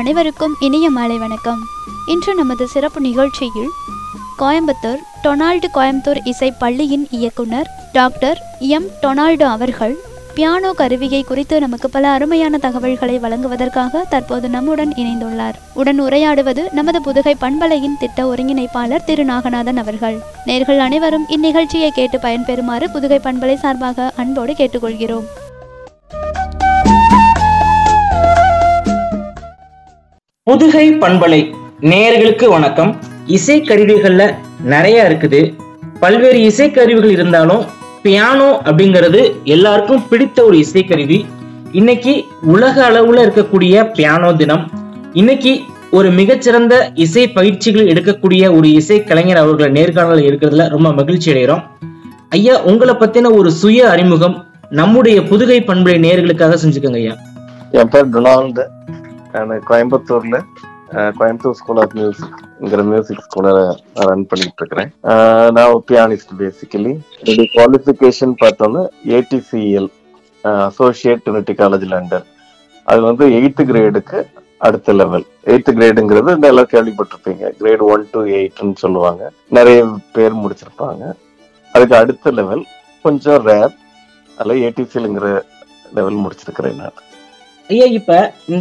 அனைவருக்கும் இனிய மாலை வணக்கம் இன்று நமது சிறப்பு நிகழ்ச்சியில் கோயம்புத்தூர் டொனால்டு கோயம்புத்தூர் இசை பள்ளியின் இயக்குனர் டாக்டர் எம் டொனால்டு அவர்கள் பியானோ கருவியை குறித்து நமக்கு பல அருமையான தகவல்களை வழங்குவதற்காக தற்போது நம்முடன் இணைந்துள்ளார் உடன் உரையாடுவது நமது புதுகை பண்பலையின் திட்ட ஒருங்கிணைப்பாளர் திரு நாகநாதன் அவர்கள் நேர்கள் அனைவரும் இந்நிகழ்ச்சியை கேட்டு பயன்பெறுமாறு புதுகை பண்பலை சார்பாக அன்போடு கேட்டுக்கொள்கிறோம் புதுகை பண்பலை நேயர்களுக்கு வணக்கம் இசை கருவிகள்ல நிறைய இருக்குது பல்வேறு இசை கருவிகள் இருந்தாலும் பியானோ அப்படிங்கிறது எல்லாருக்கும் பிடித்த ஒரு இசைக்கருவி இன்னைக்கு உலக அளவுல இருக்கக்கூடிய பியானோ தினம் இன்னைக்கு ஒரு மிகச்சிறந்த இசை பயிற்சிகள் எடுக்கக்கூடிய ஒரு இசை கலைஞர் அவர்களை நேர்காணல் இருக்கிறதுல ரொம்ப மகிழ்ச்சி அடைகிறோம் ஐயா உங்களை பத்தின ஒரு சுய அறிமுகம் நம்முடைய புதுகை பண்பலை நேயர்களுக்காக செஞ்சுக்கோங்க ஐயா என் பேர் டொனால்டு நான் கோயம்புத்தூர்ல அஹ், கோயம்புத்தூர் ஸ்கூல் ஆஃப் மியூசிக்ங்கிற மியூசிக் ஸ்கூல ரன் பண்ணிட்டு இருக்கிறேன் அஹ், நான் பியானிஸ்ட் பேசிக்கலி என்னுடைய குவாலிஃபிகேஷன் பார்த்தோம்னா ATCL associate Trinity college London அது வந்து எயித்து கிரேடுக்கு அடுத்த லெவல் எயித்து கிரேடுங்கிறது இந்த எல்லாம் கேள்விப்பட்டிருப்பீங்க கிரேட் ஒன் டு எயிட்னு சொல்லுவாங்க நிறைய பேர் முடிச்சிருப்பாங்க அதுக்கு அடுத்த லெவல் கொஞ்சம் ரேர் அதில் ஏடிசிஎல்ங்கிற லெவல் முடிச்சிருக்கிறேன் நான் ஐயா இப்ப இந்த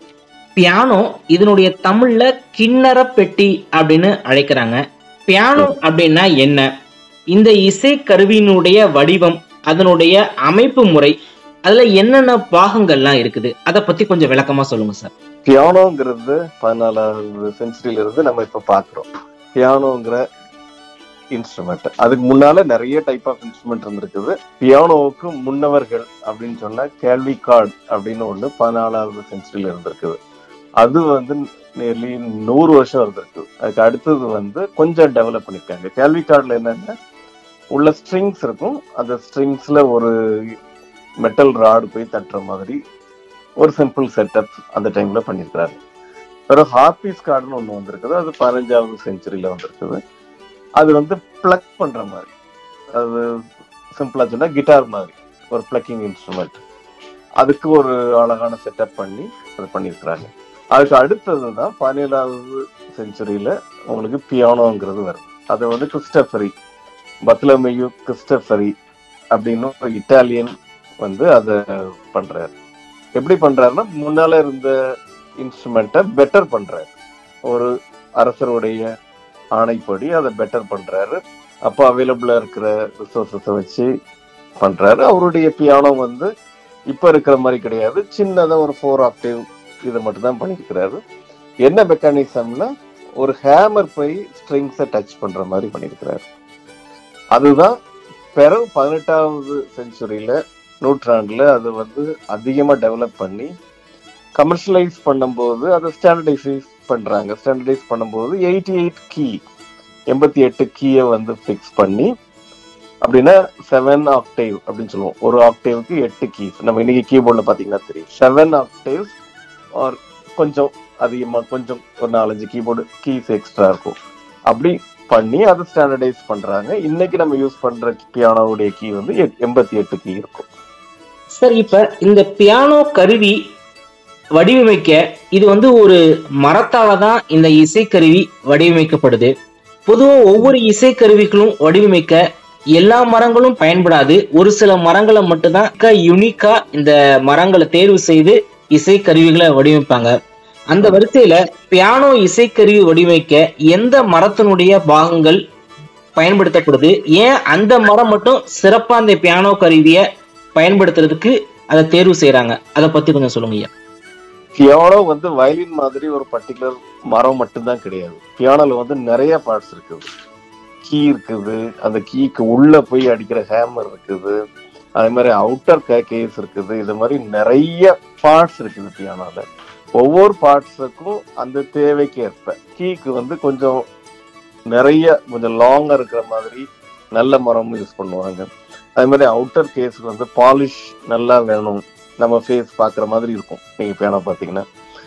பியானோ இதனுடைய தமிழ்ல கிண்ணற பெட்டி அப்படின்னு அழைக்கிறாங்க பியானோ அப்படின்னா என்ன இந்த இசை கருவியினுடைய வடிவம் அதனுடைய அமைப்பு முறை அதுல என்னென்ன பாகங்கள்லாம் இருக்குது அதை பத்தி கொஞ்சம் விளக்கமா சொல்லுங்க சார் பியானோங்கிறது பதினாலாவது செஞ்சுரியில இருந்து நம்ம இப்ப பாக்குறோம் பியானோங்கிற இன்ஸ்ட்ருமெண்ட் அதுக்கு முன்னால நிறைய டைப் ஆஃப் இன்ஸ்ட்ருமெண்ட் இருந்திருக்குது பியானோவுக்கு முன்னவர்கள் அப்படின்னு சொன்னா கேள்வி கார்டு அப்படின்னு ஒண்ணு பதினாலாவது செஞ்சுரியில இருந்திருக்குது அது வந்து நியர்லி நூறு வருஷம் இருந்திருக்கு அதுக்கு அடுத்தது வந்து கொஞ்சம் டெவலப் பண்ணிருக்காங்க கேள்வி கார்டுல என்னன்னா உள்ள ஸ்ட்ரிங்ஸ் இருக்கும் அந்த ஸ்ட்ரிங்ஸ்ல ஒரு மெட்டல் ராடு போய் தட்டுற மாதிரி ஒரு சிம்பிள் செட்டப் அந்த டைம்ல பண்ணியிருக்கிறாரு பிறகு ஹார்பீஸ் கார்டுன்னு ஒன்று வந்திருக்குது அது பதினஞ்சாவது செஞ்சுரியில வந்திருக்குது அது வந்து பிளக் பண்ற மாதிரி அது சிம்பிளா சொன்னா கிட்டார் மாதிரி ஒரு பிளக்கிங் இன்ஸ்ட்ருமெண்ட் அதுக்கு ஒரு அழகான செட்டப் பண்ணி அது பண்ணியிருக்கிறாங்க அதுக்கு அடுத்தது தான் பதினேழாவது செஞ்சுரியில உங்களுக்கு பியானோங்கிறது வருது அது வந்து கிறிஸ்டபரி பத்லமையு கிறிஸ்டபரி அப்படின்னு ஒரு இட்டாலியன் வந்து அதை பண்றாரு எப்படி பண்றாருன்னா முன்னால இருந்த இன்ஸ்ட்ருமெண்ட்டை பெட்டர் பண்றாரு ஒரு அரசருடைய ஆணைப்படி அதை பெட்டர் பண்றாரு அப்போ அவைலபிளா இருக்கிற ரிசோர்ஸஸை வச்சு பண்றாரு அவருடைய பியானோ வந்து இப்ப இருக்கிற மாதிரி கிடையாது சின்னதா ஒரு ஃபோர் ஆக்டிவ் இதை மட்டும் தான் பண்ணியிருக்கிறாரு என்ன மெக்கானிசம்னா ஒரு ஹேமர் போய் ஸ்ட்ரிங்ஸை டச் பண்ற மாதிரி பண்ணியிருக்கிறாரு அதுதான் பிறகு பதினெட்டாவது செஞ்சுரியில நூற்றாண்டுல அது வந்து அதிகமா டெவலப் பண்ணி கமர்ஷியலைஸ் பண்ணும்போது அதை ஸ்டாண்டர்டைஸ் பண்றாங்க ஸ்டாண்டர்டைஸ் பண்ணும்போது எயிட்டி எயிட் கீ எண்பத்தி எட்டு கீயை வந்து ஃபிக்ஸ் பண்ணி அப்படின்னா செவன் ஆக்டேவ் அப்படின்னு சொல்லுவோம் ஒரு ஆக்டேவுக்கு எட்டு கீஸ் நம்ம இன்னைக்கு கீபோர்டில் பார்த்தீங்கன்னா தெரியும் செவன் ஆக்டேவ்ஸ் ஆர் கொஞ்சம் அதிகமா கொஞ்சம் ஒரு நாலஞ்சு கீபோர்டு கீஸ் எக்ஸ்ட்ரா இருக்கும் அப்படி பண்ணி அதை ஸ்டாண்டர்டைஸ் பண்றாங்க இன்னைக்கு நம்ம யூஸ் பண்ற பியானோவுடைய கீ வந்து எட்- எண்பத்தி எட்டு கீ இருக்கும் சார் இப்ப இந்த பியானோ கருவி வடிவமைக்க இது வந்து ஒரு மரத்தால தான் இந்த இசைக்கருவி வடிவமைக்கப்படுது பொதுவா ஒவ்வொரு இசைக்கருவிகளும் வடிவமைக்க எல்லா மரங்களும் பயன்படாது ஒரு சில மரங்களை மட்டும்தான் யுனிக்கா இந்த மரங்களை தேர்வு செய்து இசைக்கருவிகளை வடிவமைப்பாங்க அந்த வரிசையில பியானோ இசைக்கருவி வடிவமைக்க எந்த மரத்தினுடைய பாகங்கள் பயன்படுத்தப்படுது ஏன் அந்த மரம் மட்டும் சிறப்பா அந்த பியானோ கருவியை பயன்படுத்துறதுக்கு அதை தேர்வு செய்றாங்க அதை பத்தி கொஞ்சம் சொல்லுங்க ஐயா பியானோ வந்து வயலின் மாதிரி ஒரு பர்டிகுலர் மரம் மட்டும்தான் கிடையாது பியானோல வந்து நிறைய பார்ட்ஸ் இருக்குது கீ இருக்குது அந்த கீக்கு உள்ள போய் அடிக்கிற ஹேமர் இருக்குது அதே மாதிரி அவுட்டர் கேஸ் இருக்குது இது மாதிரி நிறைய பார்ட்ஸ் இருக்குது பியானோல ஒவ்வொரு பார்ட்ஸுக்கும் அந்த தேவைக்கு ஏற்ப கீக்கு வந்து கொஞ்சம் நிறைய கொஞ்சம் லாங்கா இருக்கிற மாதிரி நல்ல மரம் யூஸ் பண்ணுவாங்க அதே மாதிரி அவுட்டர் கேஸுக்கு வந்து பாலிஷ் நல்லா வேணும் நம்ம ஃபேஸ் பார்க்குற மாதிரி இருக்கும் நீங்க பியானோ பார்த்தீங்கன்னா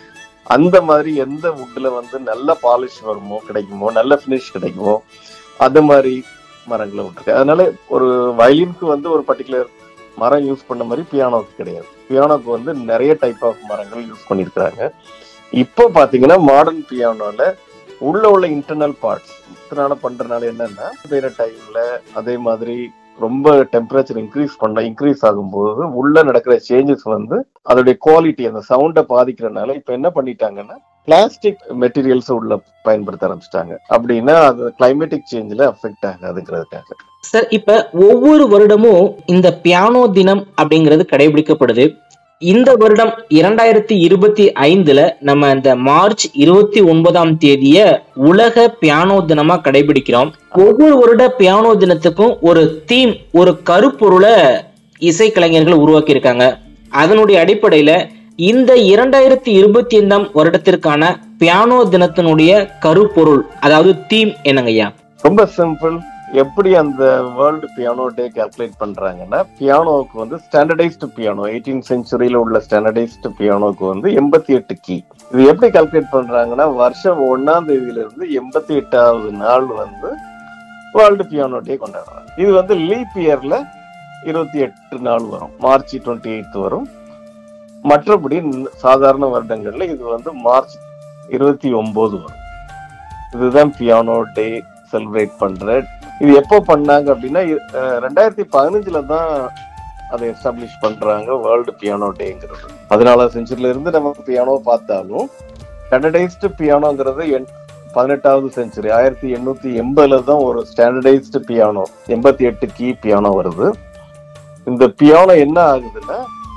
அந்த மாதிரி எந்த வுட்ல வந்து நல்ல பாலிஷ் வருமோ கிடைக்குமோ நல்ல ஃபினிஷ் கிடைக்குமோ அந்த மாதிரி மரங்களை விட்டுருக்கு அதனால ஒரு வயலினுக்கு வந்து ஒரு பர்டிகுலர் மரம் யூஸ் பண்ண மாதிரி பியானோக்கு கிடையாது பியானோக்கு வந்து நிறைய டைப் ஆஃப் மரங்கள் யூஸ் பண்ணியிருக்கிறாங்க இப்போ பாத்தீங்கன்னா மாடர்ன் பியானோல உள்ள உள்ள இன்டர்னல் பார்ட்ஸ் இதனால பண்றதுனால என்னன்னா வேற டைம்ல அதே மாதிரி ரொம்ப டெம்பரேச்சர் இன்க்ரீஸ் பண்ண இன்க்ரீஸ் ஆகும்போது உள்ள நடக்கிற சேஞ்சஸ் வந்து அதோடைய குவாலிட்டி அந்த சவுண்டை பாதிக்கிறதுனால இப்ப என்ன பண்ணிட்டாங்கன்னா பிளாஸ்டிக் மெட்டீரியல்ஸ் உள்ள பயன்படுத்த ஆரம்பிச்சிட்டாங்க அப்படின்னா அது கிளைமேட்டிக் சேஞ்சில் அஃபெக்ட் ஆகாதுங்கிறதுக்காக சார் இப்ப ஒவ்வொரு வருடமும் இந்த பியானோ தினம் அப்படிங்கிறது கடைபிடிக்கப்படுது இந்த வருடம் இரண்டாயிரத்தி இருபத்தி ஐந்துல நம்ம இந்த மார்ச் இருபத்தி ஒன்பதாம் தேதிய உலக பியானோ தினமா கடைபிடிக்கிறோம் ஒவ்வொரு வருட பியானோ தினத்துக்கும் ஒரு தீம் ஒரு கருப்பொருளை இசைக்கலைஞர்கள் உருவாக்கி இருக்காங்க அதனுடைய அடிப்படையில இந்த இரண்டாயிரத்தி இருபத்தி ஐந்தாம் வருடத்திற்கான பியானோ தினத்தினுடைய கருப்பொருள் அதாவது தீம் என்னங்கய்யா ரொம்ப சிம்பிள் எப்படி அந்த வேர்ல்டு பியானோ டே கால்குலேட் பண்றாங்கன்னா பியானோவுக்கு வந்து ஸ்டாண்டர்டைஸ்டு பியானோ எயிட்டீன் செஞ்சுரியில உள்ள ஸ்டாண்டர்டைஸ்டு பியானோக்கு வந்து எண்பத்தி எட்டு கீ இது எப்படி கால்குலேட் பண்றாங்கன்னா வருஷம் ஒன்னாம் தேதியில இருந்து எண்பத்தி எட்டாவது நாள் வந்து வேர்ல்டு பியானோ டே கொண்டாடுறாங்க இது வந்து லீப் இயர்ல இருபத்தி எட்டு நாள் வரும் மார்ச் டுவெண்ட்டி எயித் வரும் மற்றபடி ந- சாதாரண வருடங்கள்ல இது வந்து மார்ச் இருபத்தி ஒன்பது வரும் இதுதான் பியானோ டே செலிப்ரேட் பண்ற இது எப்போ பண்ணாங்க அப்படின்னா இ- அஹ் ரெண்டாயிரத்தி பதினஞ்சுல தான் அதை எஸ்டாப்ளிஷ் பண்றாங்க வேர்ல்டு பியானோ டேங்கிறது பதினாலாம் செஞ்சுரியில இருந்து நம்ம பியானோ பார்த்தாலும் ஸ்டாண்டர்டைஸ்டு பியானோங்கிறது எண்- பதினெட்டாவது செஞ்சுரி ஆயிரத்தி எண்ணூத்தி எண்பதுல தான் ஒரு ஸ்டாண்டர்டைஸ்டு பியானோ எண்பத்தி எட்டு கீ பியானோ வருது இந்த பியானோ என்ன ஆகுதுன்னா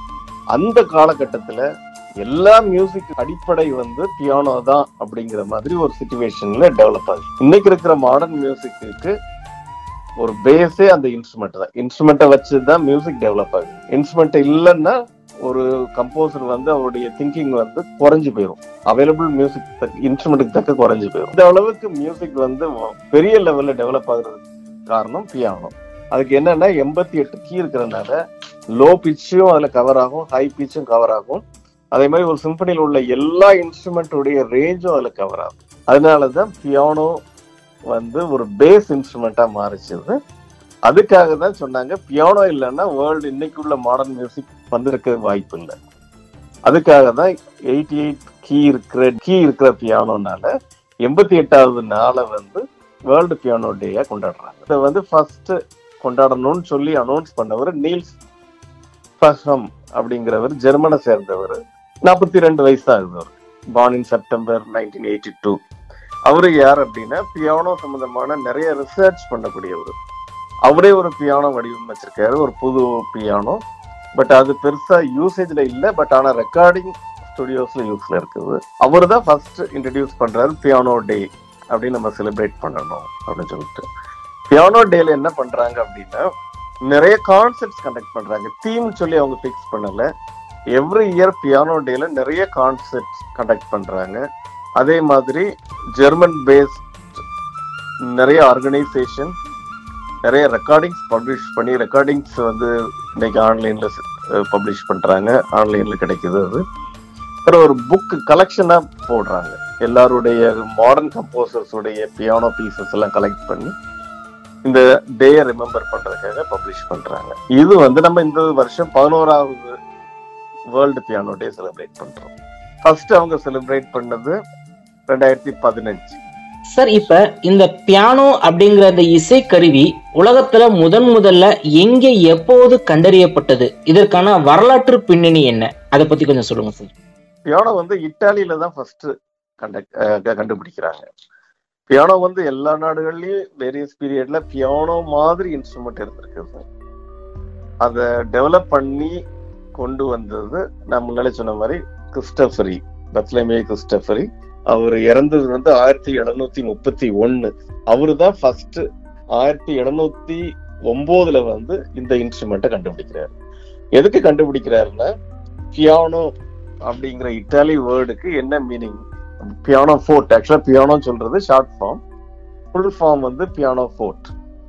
அந்த காலகட்டத்துல எல்லா மியூசிக் அடிப்படை வந்து பியானோ தான் அப்படிங்கிற மாதிரி ஒரு சுச்சுவேஷன்ல டெவலப் ஆகுது இன்னைக்கு இருக்கிற மாடர்ன் மியூசிக்கு ஒரு பேஸே அந்த இன்ஸ்ட்ருமெண்ட் தான் இன்ஸ்ட்ருமெண்ட்டை வச்சு தான் மியூசிக் டெவலப் ஆகுது இன்ஸ்ட்ருமெண்ட் இல்லைன்னா ஒரு கம்போசர் வந்து அவருடைய திங்கிங் வந்து குறைஞ்சு போயிடும் அவைலபிள் மியூசிக் இன்ஸ்ட்ருமெண்ட்டுக்கு தக்க குறைஞ்சு போயிடும் இந்த அளவுக்கு மியூசிக் வந்து பெரிய லெவல்ல டெவலப் ஆகுறதுக்கு காரணம் பியானோ அதுக்கு என்னன்னா எண்பத்தி எட்டு கீ இருக்கிறதுனால லோ பிச்சும் அதுல கவர் ஆகும் ஹை பிச்சும் கவர் ஆகும் அதே மாதிரி ஒரு சிம்பனியில் உள்ள எல்லா இன்ஸ்ட்ருமெண்ட்டுடைய ரேஞ்சும் அதுல கவர் ஆகும் அதனாலதான் பியானோ வந்து ஒரு பேஸ் இன்ஸ்ட்ருமெண்டா மாறிச்சது அதுக்காக தான் சொன்னாங்க பியானோ இல்லைன்னா வேர்ல்டு இன்னைக்கு உள்ள மாடர்ன் மியூசிக் வந்திருக்க வாய்ப்பு இல்லை அதுக்காக தான் எயிட்டி எயிட் கீ இருக்கிற கீ இருக்கிற பியானோனால எண்பத்தி எட்டாவது நாளை வந்து வேர்ல்டு பியானோ டேயா கொண்டாடுறாங்க இதை வந்து ஃபர்ஸ்ட் கொண்டாடணும்னு சொல்லி அனௌன்ஸ் பண்ணவர் நீல்ஸ் ஃபஹம் அப்படிங்கிறவர் ஜெர்மனை சேர்ந்தவர் நாற்பத்தி ரெண்டு வயசு ஆகுது அவர் born in September nineteen eighty two அவரு யார் அப்படின்னா பியானோ சம்பந்தமான நிறைய ரிசர்ச் பண்ணக்கூடியவர் அவரே ஒரு பியானோ வடிவமைச்சிருக்காரு ஒரு புது பியானோ பட் அது பெருசா யூசேஜ்ல இல்ல பட் ஆனா ரெக்கார்டிங் ஸ்டுடியோஸ்ல யூஸ்ல இருக்குது அவர் தான் ஃபர்ஸ்ட் இன்ட்ரடியூஸ் பண்றாரு பியானோ டே அப்படின்னு நம்ம செலிப்ரேட் பண்ணணும் அப்படின்னு சொல்லிட்டு பியானோ டேல என்ன பண்றாங்க அப்படின்னா நிறைய கான்செப்ட்ஸ் கண்டக்ட் பண்றாங்க தீம் சொல்லி அவங்க ஃபிக்ஸ் பண்ணல எவ்ரி இயர் பியானோ டேல நிறைய கான்செப்ட்ஸ் கண்டக்ட் பண்றாங்க அதே மாதிரி ஜெர்மன் பேஸ்ட் நிறைய ஆர்கனைசேஷன் நிறைய ரெக்கார்டிங்ஸ் பப்ளிஷ் பண்ணி ரெக்கார்டிங்ஸ் வந்து இன்னைக்கு ஆன்லைன்ல பப்ளிஷ் பண்றாங்க ஆன்லைன்ல கிடைக்குது அது அப்புறம் ஒரு புக் கலெக்ஷனா போடுறாங்க எல்லாருடைய மாடர்ன் கம்போசர்ஸ் உடைய பியானோ பீசஸ் எல்லாம் கலெக்ட் பண்ணி இந்த டேயை ரிமெம்பர் பண்றதுக்காக பப்ளிஷ் பண்றாங்க இது வந்து நம்ம இந்த வருஷம் பதினோராவது வேர்ல்டு பியானோ டே செலிப்ரேட் பண்றோம் ஃபர்ஸ்ட் அவங்க செலிப்ரேட் பண்ணது ரெண்டாயிரத்தி பதினஞ்சு சார் இப்ப இந்த பியானோ அப்படிங்கிற இந்த இசைக்கருவி உலகத்துல முதன் முதல்ல எங்க எப்போது கண்டறியப்பட்டது இதற்கான வரலாற்று பின்னணி என்ன அதை பத்தி கொஞ்சம் சொல்லுங்க சார் பியானோ வந்து இட்டாலியில தான் ஃபர்ஸ்ட் கண்டக்ட் கண்டுபிடிக்கிறாங்க பியானோ வந்து எல்லா நாடுகள்லயும் வேரியஸ் பீரியட்ல பியானோ மாதிரி இன்ஸ்ட்ருமெண்ட் இருந்திருக்கு அதை டெவலப் பண்ணி கொண்டு வந்தது நான் முன்னாலே சொன்ன மாதிரி கிறிஸ்டபரி பத்லமே கிறிஸ்டபரி அவர் இறந்தது வந்து ஆயிரத்தி எழுநூத்தி முப்பத்தி ஒன்னு அவரு தான் ஃபர்ஸ்ட் ஆயிரத்தி எழுநூத்தி ஒன்பதுல வந்து இந்த இன்ஸ்ட்ருமெண்ட்டை கண்டுபிடிக்கிறாரு எதுக்கு கண்டுபிடிக்கிறாருன்னா பியானோ அப்படிங்கிற இட்டாலி வேர்டுக்கு என்ன meaning piano forte actually piano சொல்றது ஷார்ட் ஃபார்ம் ஃபுல் ஃபார்ம் வந்து பியானோ ஃபோர்ட்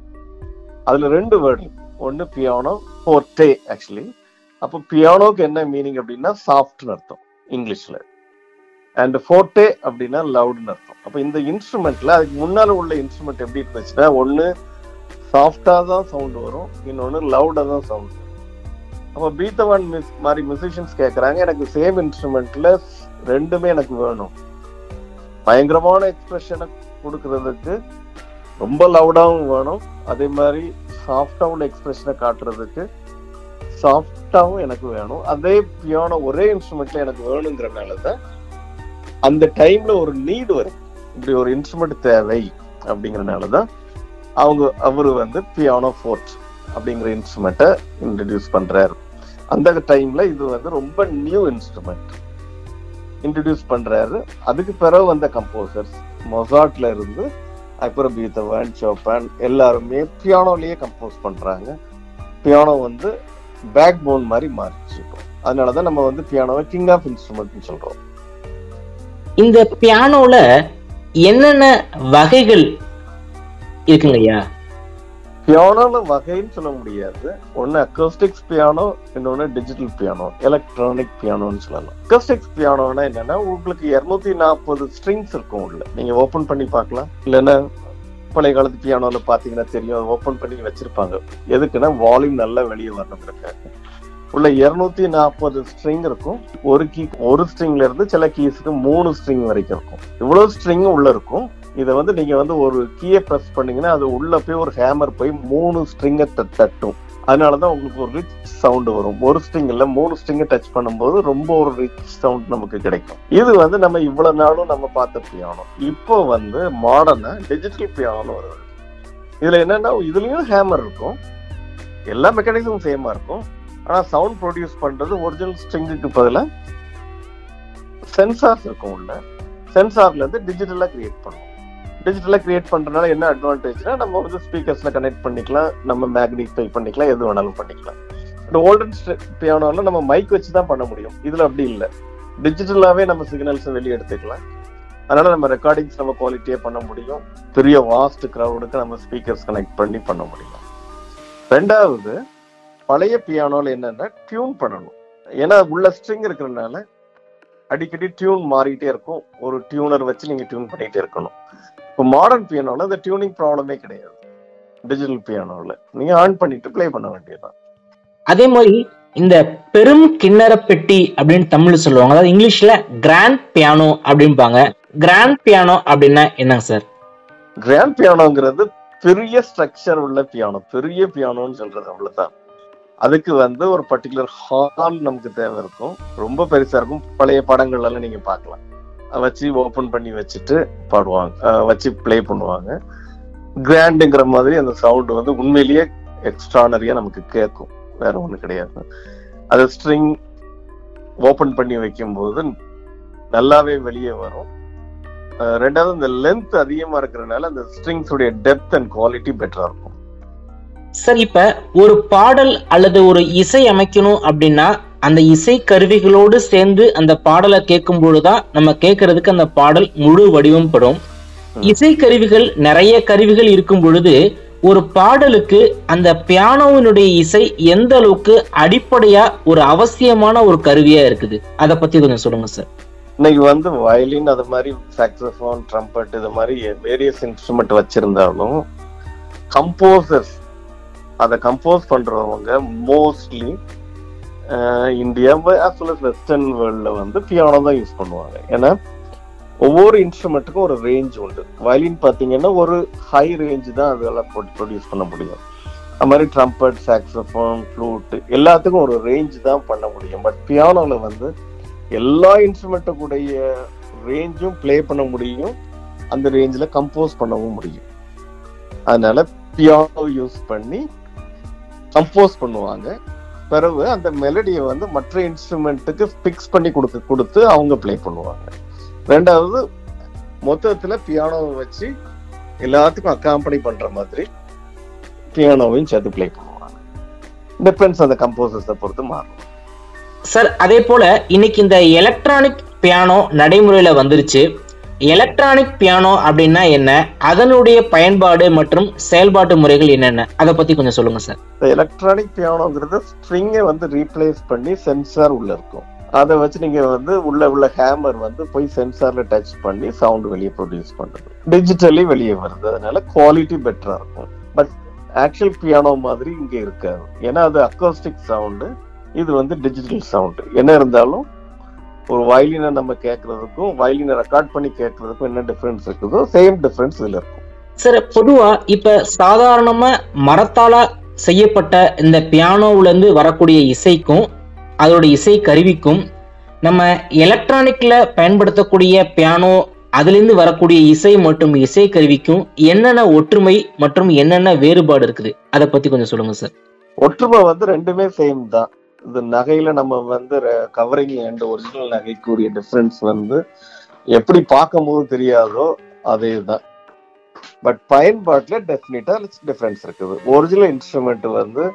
அதுல ரெண்டு வேர்டு ஒன்னு பியானோ ஃபோர்டே ஆக்சுவலி அப்போ பியானோக்கு என்ன மீனிங் அப்படின்னா சாஃப்ட்னு அர்த்தம் இங்கிலீஷ்ல அண்ட் ஃபோர்டே அப்படின்னா லவுட்னு அர்த்தம் அப்போ இந்த இன்ஸ்ட்ருமெண்ட்ல அதுக்கு முன்னால உள்ள இன்ஸ்ட்ருமெண்ட் எப்படி இருந்துச்சுன்னா ஒன்னு சாஃப்டா தான் சவுண்ட் வரும் இன்னொன்னு லவுடா தான் சவுண்ட் வரும் அப்போ பீத்தவான் மிஸ் மாதிரி மியூசிஷியன்ஸ் கேட்குறாங்க எனக்கு சேம் இன்ஸ்ட்ருமெண்ட்ல ரெண்டுமே எனக்கு வேணும் பயங்கரமான எக்ஸ்பிரஷனை கொடுக்கறதுக்கு ரொம்ப லவுடாவும் வேணும் அதே மாதிரி சாஃப்டாவும் எக்ஸ்பிரஷனை காட்டுறதுக்கு சாஃப்டாவும் எனக்கு வேணும் அதே பியானோ ஒரே இன்ஸ்ட்ருமெண்ட்ல எனக்கு வேணுங்கிறனால தான் அந்த டைம்ல ஒரு நீடு வரும் இப்படி ஒரு இன்ஸ்ட்ருமெண்ட் தேவை அப்படிங்கறனால தான் அவங்க அவரு வந்து பியானோ ஃபோர்ட் அப்படிங்கிற இன்ஸ்ட்ருமெண்ட்டை இன்ட்ரடியூஸ் பண்றாரு அந்த டைம்ல இது வந்து ரொம்ப நியூ இன்ஸ்ட்ருமெண்ட் இன்ட்ரடியூஸ் பண்றாரு அதுக்கு பிறகு வந்த கம்போசர்ஸ் மொசாட்ல இருந்து அப்புறம் பீத்தவன் சோப்பான் எல்லாருமே பியானோலயே கம்போஸ் பண்றாங்க பியானோ வந்து பேக் போன் மாதிரி மாறிச்சு இப்போ அதனாலதான் நம்ம வந்து பியானோவை கிங் ஆஃப் இன்ஸ்ட்ருமெண்ட் சொல்றோம் இந்த பியானோல என்னென்ன வகைகள் இருக்குங்க ஐயா பியானோல வகைன்னு சொல்ல முடியாது ஒன்னு அக்கோஸ்டிக்ஸ் பியானோ இன்னொன்னு டிஜிட்டல் பியானோ எலக்ட்ரானிக் பியானோன்னு சொல்லலாம் அக்கோஸ்டிக்ஸ் பியானோனா என்னன்னா உங்களுக்கு இருநூத்தி நாற்பது ஸ்ட்ரிங்ஸ் இருக்கும் உள்ள நீங்க ஓபன் பண்ணி பார்க்கலாம் இல்லைன்னா பழைய காலத்து பியானோல பாத்தீங்கன்னா தெரியும் ஓபன் பண்ணி வச்சிருப்பாங்க எதுக்குன்னா வால்யூம் நல்லா வெளியே வரணுங்கிறதுக்காக உள்ள இருநூத்தி நாற்பது ஸ்ட்ரிங் இருக்கும் ஒரு கீ ஒரு ஸ்ட்ரிங்ல இருந்து சில கீஸ்க்கு மூணு ஸ்ட்ரிங் வரைக்கும் இருக்கும் இவ்வளவு ஸ்ட்ரிங் உள்ள இருக்கும் இதை வந்து நீங்க வந்து ஒரு கீயை ப்ரெஸ் பண்ணீங்கன்னா அது உள்ள போய் ஒரு ஹேமர் போய் மூணு ஸ்ட்ரிங்கை தட்டும் அதனாலதான் உங்களுக்கு ஒரு ரிச் சவுண்ட் வரும் ஒரு ஸ்ட்ரிங் இல்ல மூணு ஸ்ட்ரிங்கை டச் பண்ணும்போது ரொம்ப ஒரு ரிச் சவுண்ட் நமக்கு கிடைக்கும் இது வந்து நம்ம இவ்வளவு நாளும் நம்ம பார்த்த பியானோ இப்போ வந்து மாடர்னா டிஜிட்டல் பியானோ வருது இதுல என்னன்னா இதுலயும் ஹேமர் இருக்கும் எல்லா மெக்கானிசமும் சேமா இருக்கும் ஆனா சவுண்ட் ப்ரொடியூஸ் பண்றது ஒரிஜினல் ஸ்ட்ரிங்குக்கு பதிலாக சென்சார்ஸ் இருக்கும் உள்ள சென்சார்ல இருந்து டிஜிட்டலா கிரியேட் பண்ணும் டிஜிட்டலா கிரியேட் பண்றதுனால என்ன அட்வான்டேஜ்னா நம்ம வந்து ஸ்பீக்கர்ஸ்ல கனெக்ட் பண்ணிக்கலாம் நம்ம மேக்னிஃபை பண்ணிக்கலாம் எது வேணாலும் பண்ணிக்கலாம் இந்த ஓல்டன் பியானோல நம்ம மைக் வச்சு தான் பண்ண முடியும் இதுல அப்படி இல்லை டிஜிட்டலாவே நம்ம சிக்னல்ஸ் வெளியே எடுத்துக்கலாம் அதனால நம்ம ரெக்கார்டிங்ஸ் நம்ம குவாலிட்டியா பண்ண முடியும் பெரிய வாஸ்ட் கிரவுடுக்கு நம்ம ஸ்பீக்கர்ஸ் கனெக்ட் பண்ணி பண்ண முடியும் ரெண்டாவது பழைய பியானோல என்னன்னா டியூன் பண்ணணும் ஏன்னா உள்ள ஸ்ட்ரிங் இருக்கிறதுனால அடிக்கடி டியூன் மாறிட்டே இருக்கும் ஒரு டியூனர் வச்சு நீங்க டியூன் பண்ணிட்டே இருக்கணும் இப்போ மாடர்ன் பியானோல அந்த டியூனிங் ப்ராப்ளமே கிடையாது டிஜிட்டல் பியானோல நீங்க ஆன் பண்ணிட்டு ப்ளே பண்ண வேண்டியதுதான் அதே மாதிரி இந்த பெரும் கிண்ணற பெட்டி அப்படின்னு தமிழ்ல சொல்லுவாங்க அதாவது இங்கிலீஷ்ல கிராண்ட் பியானோ அப்படிம்பாங்க கிராண்ட் பியானோ அப்படின்னா என்னங்க சார் கிராண்ட் பியானோங்கிறது பெரிய ஸ்ட்ரக்சர் உள்ள பியானோ பெரிய பியானோன்னு சொல்றது அவ்வளவுதான் அதுக்கு வந்து ஒரு பர்டிகுலர் ஹால் நமக்கு தேவை இருக்கும் ரொம்ப பெருசா இருக்கும் பழைய படங்கள் எல்லாம் நீங்க பார்க்கலாம் வச்சு ஓபன் பண்ணி வச்சுட்டு பாடுவாங்க அஹ் வச்சு ப்ளே பண்ணுவாங்க கிராண்டுங்கிற மாதிரி அந்த சவுண்ட் வந்து உண்மையிலேயே எக்ஸ்ட்ரானரியா நமக்கு கேட்கும் வேற ஒண்ணு கிடையாது அது ஸ்ட்ரிங் ஓபன் பண்ணி வைக்கும்போது நல்லாவே வெளியே வரும் அஹ் ரெண்டாவது இந்த லென்த் அதிகமா இருக்கிறதுனால அந்த ஸ்ட்ரிங்ஸ் உடைய டெப்த் அண்ட் குவாலிட்டி பெட்டரா இருக்கும் சார் இப்ப ஒரு பாடல் அல்லது ஒரு இசை அமைக்கணும் அப்படின்னா அந்த இசை கருவிகளோடு சேர்ந்து அந்த பாடலை கேட்கும் பொழுதுதான் நம்ம கேட்கறதுக்கு அந்த பாடல் முழு வடிவம் படும் இசை கருவிகள் நிறைய கருவிகள் இருக்கும் பொழுது ஒரு பாடலுக்கு அந்த பியானோவினுடைய இசை எந்த அளவுக்கு அடிப்படையா ஒரு அவசியமான ஒரு கருவியா இருக்குது அதை பத்தி கொஞ்சம் சொல்லுங்க சார் இன்னைக்கு வந்து வயலின் அது மாதிரி சாக்ஸோஃபோன் ட்ரம்பட் இது மாதிரி வேரியஸ் இன்ஸ்ட்ருமெண்ட் வச்சிருந்தாலும் கம்போசர்ஸ் அதை கம்போஸ் பண்றவங்க mostly India as well as western வேர்ல்ட்ல வந்து பியானோ தான் யூஸ் பண்ணுவாங்க ஏன்னா ஒவ்வொரு இன்ஸ்ட்ருமெண்ட்டுக்கும் ஒரு ரேஞ்ச் உண்டு வயலின் பாத்தீங்கன்னா ஒரு ஹை ரேஞ்ச் தான் அதெல்லாம் ப்ரொடியூஸ் பண்ண முடியும் அது மாதிரி ட்ரம்பட் சாக்ஸோஃபோன் ஃப்ளூட் எல்லாத்துக்கும் ஒரு ரேஞ்ச் தான் பண்ண முடியும் பட் பியானோல வந்து எல்லா இன்ஸ்ட்ருமெண்ட்டுக்குடைய ரேஞ்சும் ப்ளே பண்ண முடியும் அந்த ரேஞ்சில் கம்போஸ் பண்ணவும் முடியும் அதனால பியானோ யூஸ் பண்ணி கம்போஸ் பண்ணுவாங்க பிறகு அந்த மெலடியை வந்து மற்ற இன்ஸ்ட்ருமெண்ட்டுக்கு ஃபிக்ஸ் பண்ணி கொடுத்து கொடுத்து அவங்க ப்ளே பண்ணுவாங்க ரெண்டாவது மொத்தத்துல பியானோவை வச்சு எல்லாத்துக்கும் அக்காம்பனி பண்ற மாதிரி பியானோவையும் சேர்த்து ப்ளே பண்ணுவாங்க டிஃபரன்ஸ் அந்த கம்போசர்ஸை பொறுத்து மாறும் சார் அதே போல இன்னைக்கு இந்த எலக்ட்ரானிக் பியானோ நடைமுறையில வந்துருச்சு எலக்ட்ரானிக் பியானோ அப்படின்னா என்ன அதனுடைய பயன்பாடு மற்றும் செயல்பாட்டு முறைகள் என்னென்ன அதை பத்தி கொஞ்சம் சொல்லுங்க சார் இந்த எலக்ட்ரானிக் பியானோங்கிறது ஸ்ட்ரிங்கை வந்து ரீப்ளேஸ் பண்ணி சென்சார் உள்ள இருக்கும் அதை வச்சு நீங்க வந்து உள்ள உள்ள ஹேமர் வந்து போய் சென்சார்ல டச் பண்ணி சவுண்ட் வெளியே ப்ரொடியூஸ் பண்றது டிஜிட்டலி வெளியே வருது அதனால குவாலிட்டி பெட்டரா இருக்கும் பட் ஆக்சுவல் பியானோ மாதிரி இங்க இருக்காது ஏன்னா அது அக்கோஸ்டிக் சவுண்டு இது வந்து டிஜிட்டல் சவுண்டு என்ன இருந்தாலும் ஒரு வயலினை நம்ம கேட்கறதுக்கும் வயலினை ரெக்கார்ட் பண்ணி கேட்கறதுக்கும் என்ன டிஃபரன்ஸ் இருக்குதோ சேம் டிஃபரன்ஸ் இதுல இருக்கும் சார் பொதுவா இப்ப சாதாரணமா மரத்தால செய்யப்பட்ட இந்த பியானோவுல இருந்து வரக்கூடிய இசைக்கும் அதோட இசை கருவிக்கும் நம்ம எலக்ட்ரானிக்ல பயன்படுத்தக்கூடிய பியானோ அதிலிருந்து வரக்கூடிய இசை மற்றும் இசை கருவிக்கும் என்னென்ன ஒற்றுமை மற்றும் என்னென்ன வேறுபாடு இருக்குது அதை பத்தி கொஞ்சம் சொல்லுங்க சார் ஒற்றுமை வந்து ரெண்டுமே சேம் தான் இது நகையில நம்ம வந்து கவரிங் அண்ட் ஒரிஜினல் நகைக்குரிய டிஃபரன்ஸ் வந்து எப்படி பார்க்கும்போது தெரியாதோ அதே தான் பட் பயன்பாட்டுல டெஃபினட்டா டிஃபரன்ஸ் இருக்குது ஒரிஜினல் இன்ஸ்ட்ருமெண்ட் வந்து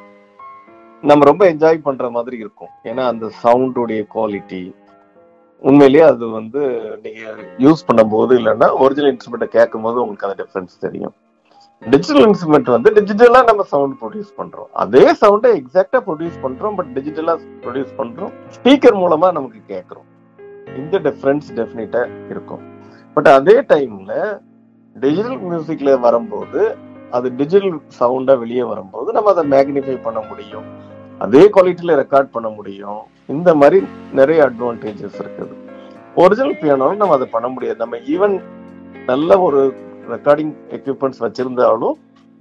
நம்ம ரொம்ப என்ஜாய் பண்ற மாதிரி இருக்கும் ஏன்னா அந்த சவுண்டுடைய குவாலிட்டி உண்மையிலேயே அது வந்து நீங்க யூஸ் பண்ணும்போது இல்லைன்னா ஒரிஜினல் இன்ஸ்ட்ருமெண்ட்டை கேட்கும் போது உங்களுக்கு அந்த டிஃபரன்ஸ் தெரியும் டிஜிட்டல் இன்ஸ்ட்ருமெண்ட் வந்து டிஜிட்டலா நம்ம சவுண்ட் ப்ரொடியூஸ் பண்றோம் அதே சவுண்டை எக்ஸாக்டா ப்ரொடியூஸ் பண்றோம் பட் டிஜிட்டலா ப்ரொடியூஸ் பண்றோம் ஸ்பீக்கர் மூலமா நமக்கு கேட்கறோம் இந்த டிஃபரன்ஸ் டெஃபினட்டா இருக்கும் பட் அதே டைம்ல டிஜிட்டல் மியூசிக்ல வரும்போது அது டிஜிட்டல் சவுண்டா வெளியே வரும்போது நம்ம அதை மேக்னிஃபை பண்ண முடியும் அதே குவாலிட்டியில ரெக்கார்ட் பண்ண முடியும் இந்த மாதிரி நிறைய அட்வான்டேஜஸ் இருக்குது ஒரிஜினல் பியானோவில் நம்ம அதை பண்ண முடியாது நம்ம ஈவன் நல்ல ஒரு ரெக்கார்டிங் எக்யூப்மெண்ட்ஸ் வச்சிருந்தாலும்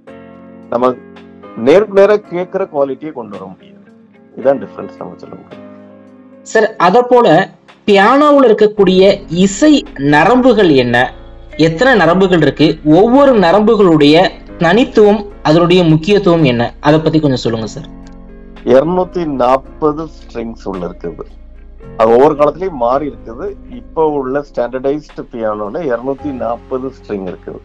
நம்ம நேருக்கு நேர கேட்கிற குவாலிட்டியை கொண்டு வர முடியாது இதுதான் டிஃபரன்ஸ் நம்ம சொல்ல முடியும் சார் அத போல பியானோவில் இருக்கக்கூடிய இசை நரம்புகள் என்ன எத்தனை நரம்புகள் இருக்கு ஒவ்வொரு நரம்புகளுடைய தனித்துவம் அதனுடைய முக்கியத்துவம் என்ன அதை பத்தி கொஞ்சம் சொல்லுங்க சார் இருநூத்தி நாற்பது ஸ்ட்ரிங்ஸ் உள்ள இருக்குது அது ஒவ்வொரு காலத்துலயும் மாறி இருக்குது இப்போ உள்ள ஸ்டாண்டர்டைஸ்டு பியானோல இருநூத்தி நாற்பது ஸ்ட்ரிங் இருக்குது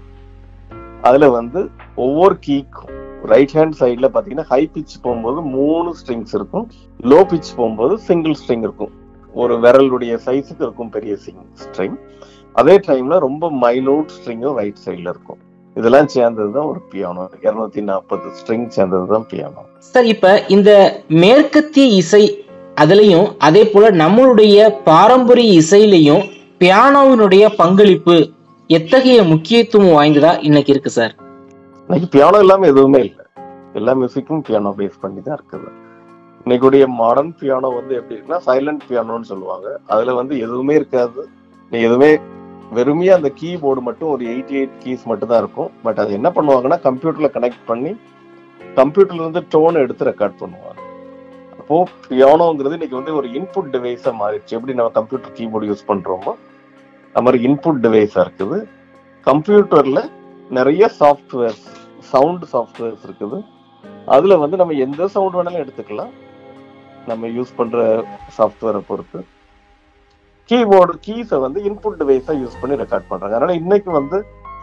அதுல வந்து ஒவ்வொரு கீக்கும் ரைட் ஹேண்ட் சைடுல பாத்தீங்கன்னா ஹை பிச் போகும்போது மூணு ஸ்ட்ரிங்ஸ் இருக்கும் லோ பிச் போகும்போது சிங்கிள் ஸ்ட்ரிங் இருக்கும் ஒரு விரலுடைய சைஸுக்கு இருக்கும் பெரிய சிங் ஸ்ட்ரிங் அதே டைம்ல ரொம்ப மைனூட் ஸ்ட்ரிங்கும் ரைட் சைடுல இருக்கும் இதெல்லாம் சேர்ந்ததுதான் ஒரு பியானோ இருநூத்தி நாற்பது ஸ்ட்ரிங் சேர்ந்ததுதான் பியானோ சார் இப்ப இந்த மேற்கத்திய இசை அதுலயும் அதே போல நம்மளுடைய பாரம்பரிய இசையிலையும் பியானோவினுடைய பங்களிப்பு எத்தகைய முக்கியத்துவம் வாய்ந்ததா இன்னைக்கு இருக்கு சார் இன்னைக்கு பியானோ இல்லாம எதுவுமே இல்லை எல்லா மியூசிக்கும் பியானோ பேஸ் பண்ணி தான் இருக்குது இன்னைக்குடைய மாடர்ன் பியானோ வந்து எப்படி இருக்குன்னா சைலண்ட் பியானோன்னு சொல்லுவாங்க அதுல வந்து எதுவுமே இருக்காது நீ எதுவுமே வெறுமையா அந்த கீபோர்டு மட்டும் ஒரு எயிட்டி எயிட் கீஸ் மட்டும் தான் இருக்கும் பட் அது என்ன பண்ணுவாங்கன்னா கம்ப்யூட்டர்ல கனெக்ட் பண்ணி கம்ப்யூட்டர்ல இருந்து டோன் எடுத்து ரெக்கார்ட் பண்ணுவாங்க அப்போ பியானோங்கிறது இன்னைக்கு வந்து ஒரு இன்புட் டிவைஸா மாறிடுச்சு எப்படி நம்ம கம்ப்யூட்டர் கீபோர்டு யூஸ் பண்றோமோ அது மாதிரி இன்புட் டிவைஸா இருக்குது கம்ப்யூட்டர்ல நிறைய சாஃப்ட்வேர்ஸ் சவுண்ட் சாஃப்ட்வேர்ஸ் இருக்குது அதுல வந்து நம்ம எந்த சவுண்ட் வேணாலும் எடுத்துக்கலாம் நம்ம யூஸ் பண்ற சாஃப்ட்வேரை பொறுத்து கீபோர்டு கீஸை வந்து இன்புட் டிவைஸா யூஸ் பண்ணி ரெக்கார்ட் பண்றாங்க அதனால இன்னைக்கு வந்து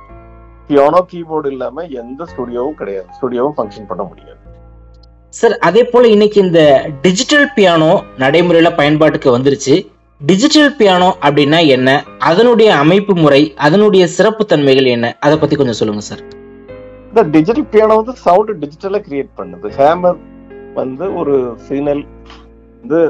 பியானோ கீபோர்டு இல்லாம எந்த ஸ்டுடியோவும் கிடையாது ஸ்டுடியோவும் ஃபங்க்ஷன் பண்ண முடியாது சார் அதே போல இன்னைக்கு இந்த டிஜிட்டல் பியானோ நடைமுறையில பயன்பாட்டுக்கு வந்துருச்சு டிஜிட்டல் பியானோ அப்படின்னா என்ன அதனுடைய அமைப்பு முறை அதனுடைய சிறப்பு தன்மைகள் என்ன அதை பத்தி கொஞ்சம் சொல்லுங்க சார் இந்த டிஜிட்டல் பியானோ வந்து சவுண்ட் டிஜிட்டலா கிரியேட் பண்ணுது ஹேமர் வந்து ஒரு சிக்னல் வந்து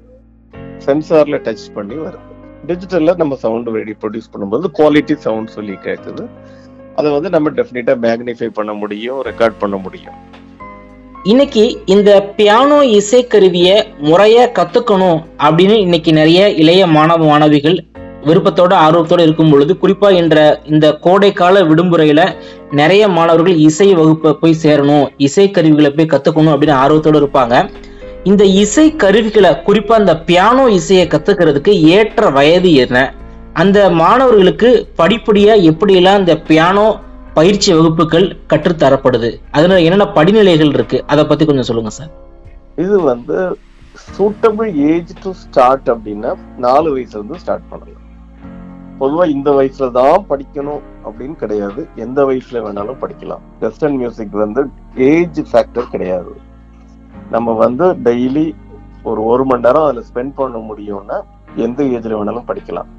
சென்சார்ல டச் பண்ணி வருது டிஜிட்டல்ல நம்ம சவுண்ட் ரெடி ப்ரொடியூஸ் பண்ணும்போது குவாலிட்டி சவுண்ட் சொல்லி கேட்குது அதை வந்து நம்ம டெஃபினட்டா மேக்னிஃபை பண்ண முடியும் ரெக்கார்ட் பண்ண முடியும் இன்னைக்கு இந்த பியானோ இசைக்கருவிய முறைய கத்துக்கணும் அப்படின்னு இன்னைக்கு நிறைய இளைய மாணவ மாணவிகள் விருப்பத்தோட ஆர்வத்தோட இருக்கும் பொழுது குறிப்பா என்ற இந்த கோடைக்கால விடுமுறையில நிறைய மாணவர்கள் இசை வகுப்பை போய் சேரணும் இசை கருவிகளை போய் கத்துக்கணும் அப்படின்னு ஆர்வத்தோட இருப்பாங்க இந்த இசை கருவிகளை குறிப்பா இந்த பியானோ இசையை கத்துக்கிறதுக்கு ஏற்ற வயது என்ன அந்த மாணவர்களுக்கு படிப்படியா எப்படியெல்லாம் இந்த பியானோ பயிற்சி வகுப்புகள் கற்றுத்தரப்படுது அதுல என்னென்ன படிநிலைகள் இருக்கு அதை பத்தி கொஞ்சம் சொல்லுங்க சார் இது வந்து சூட்டபிள் ஏஜ் டு ஸ்டார்ட் அப்படின்னா நாலு வயசுல இருந்து ஸ்டார்ட் பண்ணலாம் பொதுவா இந்த வயசுல தான் படிக்கணும் அப்படின்னு கிடையாது எந்த வயசுல வேணாலும் படிக்கலாம் வெஸ்டர்ன் மியூசிக் வந்து ஏஜ் ஃபேக்டர் கிடையாது நம்ம வந்து டெய்லி ஒரு ஒரு மணி நேரம் அதுல ஸ்பெண்ட் பண்ண முடியும்னா எந்த ஏஜ்ல வேணாலும் படிக்கலாம்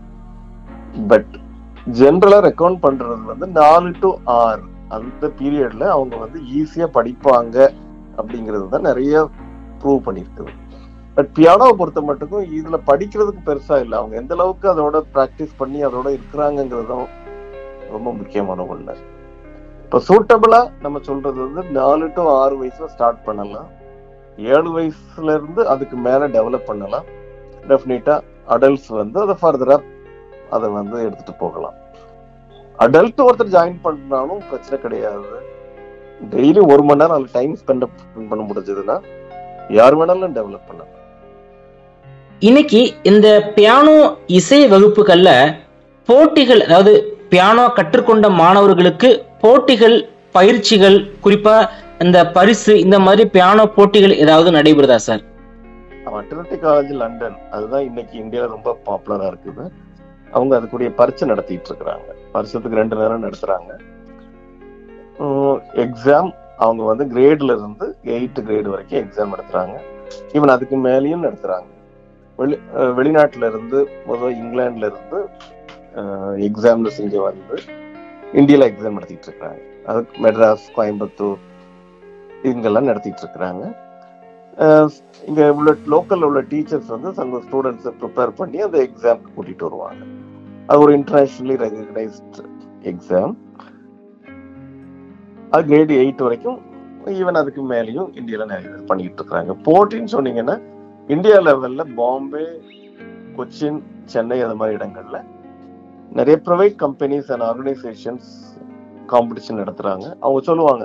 பட் ஜென்ரலா ரெக்கமெண்ட் பண்றது வந்து நாலு டு ஆறு அந்த பீரியட்ல அவங்க வந்து ஈஸியா படிப்பாங்க அப்படிங்கிறது தான் நிறைய ப்ரூவ் பண்ணியிருக்குது பட் பியானோவை பொறுத்த மட்டுக்கும் இதுல படிக்கிறதுக்கு பெருசா இல்லை அவங்க எந்த அளவுக்கு அதோட ப்ராக்டிஸ் பண்ணி அதோட இருக்கிறாங்கிறதும் ரொம்ப முக்கியமான ஒண்ணு இப்போ சூட்டபிளா நம்ம சொல்றது வந்து நாலு டு ஆறு வயசுல ஸ்டார்ட் பண்ணலாம் ஏழு வயசுல இருந்து அதுக்கு மேல டெவலப் பண்ணலாம் டெஃபினட்டா அடல்ட்ஸ் வந்து அதை ஃபர்தரா அதை வந்து எடுத்துட்டு போகலாம் அடல்ட் ஒருத்தர் ஜாயின் பண்ணாலும் பிரச்சனை கிடையாது டெய்லி ஒரு மணி நேரம் அதில் டைம் ஸ்பெண்ட் பண்ண முடிஞ்சதுன்னா யார் வேணாலும் டெவலப் பண்ணலாம் இன்னைக்கு இந்த பியானோ இசை வகுப்புகள்ல போட்டிகள் அதாவது பியானோ கற்றுக்கொண்ட மாணவர்களுக்கு போட்டிகள் பயிற்சிகள் குறிப்பா இந்த பரிசு இந்த மாதிரி பியானோ போட்டிகள் ஏதாவது நடைபெறுதா சார் அட்ரிட்டி காலேஜ் லண்டன் அதுதான் இன்னைக்கு இந்தியாவில் ரொம்ப பாப்புலரா இருக்குது அவங்க அதுக்குரிய பரீட்சை நடத்திட்டு இருக்கிறாங்க வருஷத்துக்கு ரெண்டு நேரம் நடத்துறாங்க எக்ஸாம் அவங்க வந்து கிரேட்ல இருந்து எயித் கிரேடு வரைக்கும் எக்ஸாம் நடத்துறாங்க ஈவன் அதுக்கு மேலேயும் நடத்துறாங்க வெளி அஹ் வெளிநாட்டுல இருந்து முதல்ல இங்கிலாந்துல இருந்து எக்ஸாம்ல செஞ்சு வந்து இந்தியால எக்ஸாம் நடத்திட்டு இருக்காங்க அதுக்கு மெட்ராஸ் கோயம்புத்தூர் இங்கெல்லாம் நடத்திட்டு இருக்கிறாங்க இங்க உள்ள லோக்கல்ல உள்ள டீச்சர்ஸ் வந்து தங்க ஸ்டூடெண்ட்ஸை ப்ரிப்பேர் பண்ணி அந்த எக்ஸாம் கூட்டிட்டு வருவாங்க அது ஒரு இன்டர்நேஷனலி ரெகனைஸ்ட் எக்ஸாம் அது கிரேட் எயிட் வரைக்கும் ஈவன் அதுக்கு மேலேயும் இந்தியால நிறைய பேர் பண்ணிட்டு இருக்காங்க போட்டின்னு சொன்னீங்கன்னா இந்தியா லெவல்ல பாம்பே கொச்சின் சென்னை அந்த மாதிரி இடங்கள்ல நிறைய private companies and organisations competition நடத்துறாங்க அவங்க சொல்லுவாங்க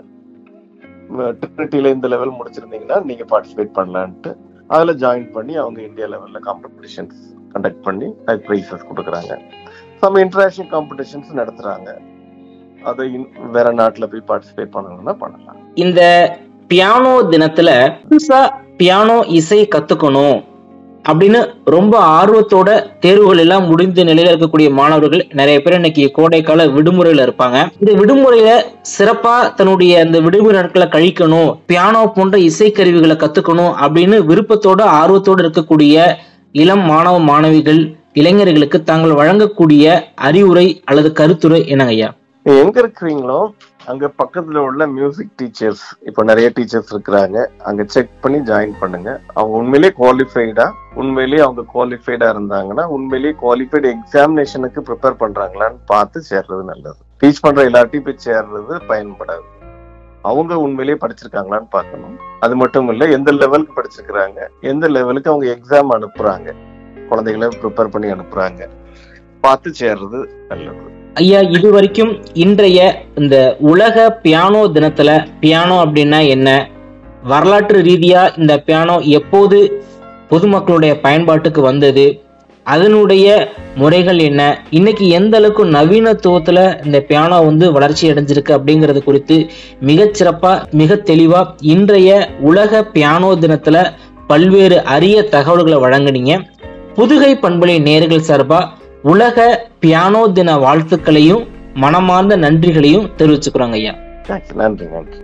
ட்ரினிட்டில இந்த லெவல் முடிச்சிருந்தீங்கன்னா நீங்க பார்ட்டிசிபேட் பண்ணலான்ட்டு அதுல ஜாயின் பண்ணி அவங்க இந்தியா லெவல்ல காம்படிஷன்ஸ் கண்டக்ட் பண்ணி அதுக்கு ப்ரைஸஸ் கொடுக்குறாங்க சம் இன்டர்நேஷனல் காம்படிஷன்ஸ் நடத்துறாங்க அதை இன்- வேற நாட்டுல போய் பார்ட்டிசிபேட் பண்ணணும்னா பண்ணலாம் இந்த பியானோ தினத்துல புதுசா பியானோ இசை கத்துக்கணும் அப்படின்னு ரொம்ப ஆர்வத்தோட தேர்வுகள் எல்லாம் முடிந்த நிலையில இருக்கக்கூடிய மாணவர்கள் நிறைய பேர் இன்னைக்கு கோடைக்கால விடுமுறையில இருப்பாங்க இந்த விடுமுறையில சிறப்பா தன்னுடைய அந்த விடுமுறை நாட்களை கழிக்கணும் பியானோ போன்ற இசைக்கருவிகளை கத்துக்கணும் அப்படின்னு விருப்பத்தோட ஆர்வத்தோட இருக்கக்கூடிய இளம் மாணவ மாணவிகள் இளைஞர்களுக்கு தாங்கள் வழங்கக்கூடிய அறிவுரை அல்லது கருத்துரை என்னங்க ஐயா நீங்க எங்க இருக்கிறீங்களோ அங்க பக்கத்துல உள்ள மியூசிக் டீச்சர்ஸ் இப்போ நிறைய டீச்சர்ஸ் இருக்கிறாங்க அங்க செக் பண்ணி ஜாயின் பண்ணுங்க அவங்க உண்மையிலேயே குவாலிஃபைடா உண்மையிலேயே அவங்க குவாலிஃபைடா இருந்தாங்கன்னா உண்மையிலேயே குவாலிஃபைடு எக்ஸாமினேஷனுக்கு ப்ரிப்பேர் பண்றாங்களான்னு பார்த்து சேர்றது நல்லது டீச் பண்ற எல்லார்ட்டையும் போய் சேர்றது பயன்படாது அவங்க உண்மையிலேயே படிச்சிருக்காங்களான்னு பார்க்கணும் அது மட்டும் இல்ல எந்த லெவலுக்கு படிச்சிருக்கிறாங்க எந்த லெவலுக்கு அவங்க எக்ஸாம் அனுப்புறாங்க குழந்தைகளை ப்ரிப்பேர் பண்ணி அனுப்புறாங்க பார்த்து சேர்றது நல்லது ஐயா இது வரைக்கும் இன்றைய இந்த உலக பியானோ தினத்துல பியானோ அப்படின்னா என்ன வரலாற்று ரீதியா இந்த பியானோ எப்போது பொதுமக்களுடைய பயன்பாட்டுக்கு வந்தது அதனுடைய முறைகள் என்ன இன்னைக்கு எந்த அளவுக்கு நவீனத்துவத்துல இந்த பியானோ வந்து வளர்ச்சி அடைஞ்சிருக்கு அப்படிங்கிறது குறித்து மிகச் சிறப்பா மிக தெளிவா இன்றைய உலக பியானோ தினத்துல பல்வேறு அரிய தகவல்களை வழங்குனீங்க புதுகை பண்பலை நேர்கள் சார்பா உலக பியானோ தின வாழ்த்துக்களையும் மனமார்ந்த நன்றிகளையும் தெரிவிச்சுக்கிறோங்க ஐயா Thanks. நன்றி நன்றி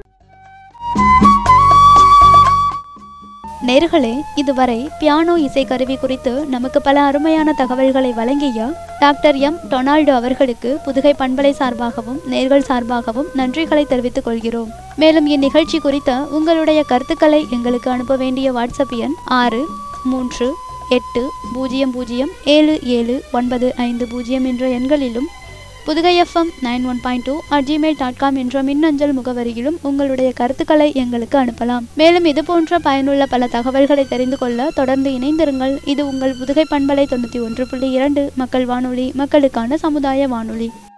நேர்களே இதுவரை பியானோ இசைக்கருவி குறித்து நமக்கு பல அருமையான தகவல்களை வழங்கிய டாக்டர் எம் டொனால்டு அவர்களுக்கு புதுகை பண்பலை சார்பாகவும் நேர்கள் சார்பாகவும் நன்றிகளை தெரிவித்துக் கொள்கிறோம் மேலும் இந்நிகழ்ச்சி குறித்த உங்களுடைய கருத்துக்களை எங்களுக்கு அனுப்ப வேண்டிய வாட்ஸ்அப் எண் ஆறு மூன்று எட்டு பூஜ்ஜியம் பூஜ்ஜியம் ஏழு ஏழு ஒன்பது ஐந்து பூஜ்ஜியம் என்ற எண்களிலும் Pudugai FM nine one point two at Gmail dot com என்ற மின்னஞ்சல் முகவரியிலும் உங்களுடைய கருத்துக்களை எங்களுக்கு அனுப்பலாம் மேலும் இது போன்ற பயனுள்ள பல தகவல்களை தெரிந்து கொள்ள தொடர்ந்து இணைந்திருங்கள் இது உங்கள் புதுகை பண்பலை தொண்ணூற்றி ஒன்று புள்ளி இரண்டு மக்கள் வானொலி மக்களுக்கான சமுதாய வானொலி